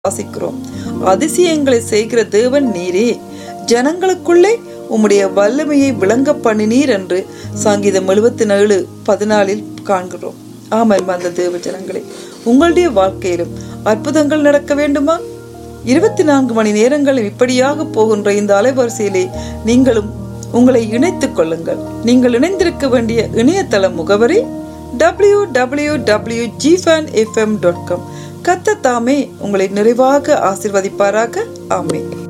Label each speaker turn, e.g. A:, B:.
A: வாசிக்கிறோம் அதிசயங்களை செய்கிற தேவன் நீரே ஜனங்களுக்குள்ளே உம்முடைய வல்லமையை விளங்க பண்ணினீர் என்று சங்கீதம் எழுபத்தி ஏழு பதினாலில் காண்கிறோம் ஆமாம் அந்த தேவ ஜனங்களே உங்களுடைய வாழ்க்கையிலும் அற்புதங்கள் நடக்க வேண்டுமா இருபத்தி நான்கு மணி நேரங்களும் இப்படியாக போகின்ற இந்த அலைவரிசையிலே நீங்களும் உங்களை இணைத்துக் கொள்ளுங்கள் நீங்கள் இணைந்திருக்க வேண்டிய இணையதள முகவரி டபிள்யூ டபிள்யூ டபிள்யூ ஜிஃபேன் எஃப்எம் டாட் காம் கத்த தாமே உங்களை நிறைவாக ஆசிர்வதிப்பாராக ஆமே